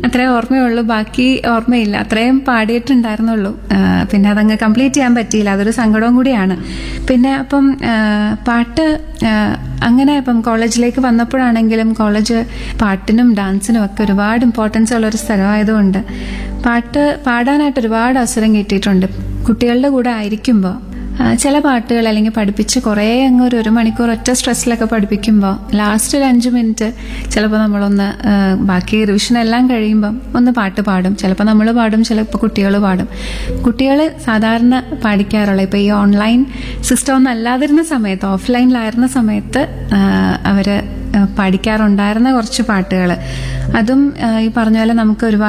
അത്രേ ഓർമ്മയുള്ളൂ ബാക്കി ഓർമ്മയില്ല അത്രയും പാടിയിട്ടുണ്ടായിരുന്നുള്ളൂ ആ, പിന്നെ അതങ്ങ് കംപ്ലീറ്റ് ചെയ്യാൻ പറ്റിയില്ല അതൊരു സങ്കടവും കൂടിയാണ് പിന്നെ അപ്പം ആ, പാട്ട് ആ, അങ്ങനെ ഇപ്പം കോളേജിലേക്ക് വന്നപ്പോഴാണെങ്കിലും കോളേജ് പാട്ടിനും ഡാൻസിനും ഒക്കെ ഒരുപാട് ഇമ്പോർട്ടൻസ് ഉള്ള ഒരു സ്ഥലമായതുകൊണ്ട് പാട്ട് പാടാനായിട്ട് ഒരുപാട് അവസരം കിട്ടിയിട്ടുണ്ട് കുട്ടികളുടെ കൂടെ ആയിരിക്കുമ്പോൾ ആ, ചില പാട്ടുകൾ അല്ലെങ്കിൽ പഠിപ്പിച്ച് കുറേ അങ്ങ് ഒരു ഒരു മണിക്കൂർ ഒറ്റ സ്ട്രെസ്സിലൊക്കെ പഠിപ്പിക്കുമ്പോൾ ലാസ്റ്റ് ഒരു അഞ്ച് മിനിറ്റ് ചിലപ്പോൾ നമ്മളൊന്ന് ആ, ബാക്കി റിവിഷൻ എല്ലാം കഴിയുമ്പം ഒന്ന് പാട്ട് പാടും ചിലപ്പോൾ നമ്മൾ പാടും ചിലപ്പോൾ കുട്ടികൾ പാടും കുട്ടികൾ സാധാരണ പാടിക്കാറുള്ള ഇപ്പോൾ ഈ ഓൺലൈൻ സിസ്റ്റം ഒന്നും അല്ലാതിരുന്ന സമയത്ത് ഓഫ്ലൈനിലായിരുന്ന സമയത്ത് ആ, അവര് ആ, പഠിക്കാറുണ്ടായിരുന്ന കുറച്ച് പാട്ടുകൾ അതും ആ, ഈ പറഞ്ഞ പോലെ നമുക്ക് ഒരുപാട്